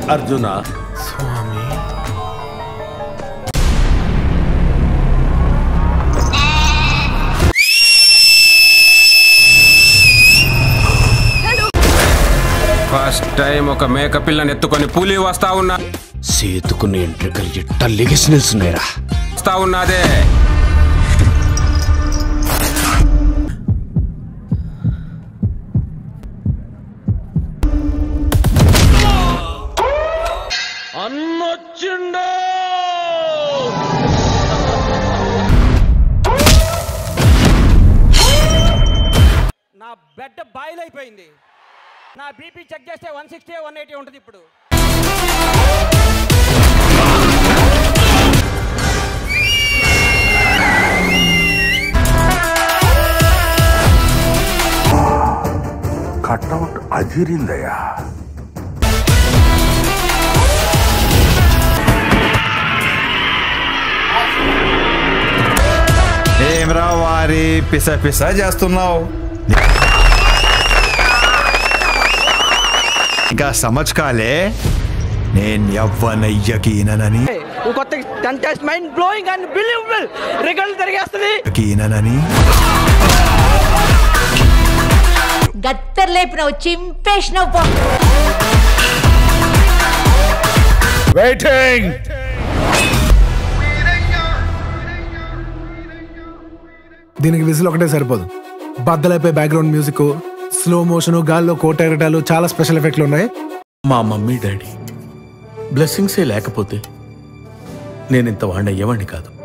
అర్జున స్వామి first time ఒక మేక పిల్లని ఎత్తుకొని పులి వస్తా ఉన్నా సేతుకున్న ఎంట్రికలు ఎట్ట లెగిసి నిల్చున్నాయిరా వస్తా ఉన్నదే నా బెడ్ బాయిల్ అయిపోయింది నా బీపీ చెక్ చేస్తే వన్ సిక్స్టీ వన్ ఎయిటీ ఉంటుంది ఇప్పుడు కట్అవుట్ అదిరిందయ్యా ఏమ్రా వారి పిస పిస చేస్తున్నావు ఇంకా సమజ్ కాలే నేను ఎవ్వనయ్యకీనని కొత్త contest mind blowing and believable రికార్డులు తిరిగేస్తుంది కీనని గత్తర్ లేపినావు చింపేసినావు పో వెయిటింగ్ దీనికి విజిల్ ఒకటే సరిపోదు బద్దలైపోయి బ్యాక్గ్రౌండ్ మ్యూజిక్ స్లో మోషన్ గాల్లో కోట ఎగటాలు చాలా స్పెషల్ ఎఫెక్ట్లు ఉన్నాయి మా మమ్మీ డాడీ బ్లెస్సింగ్సే లేకపోతే నేను ఇంత వాడిన అయ్యేవాడిని కాదు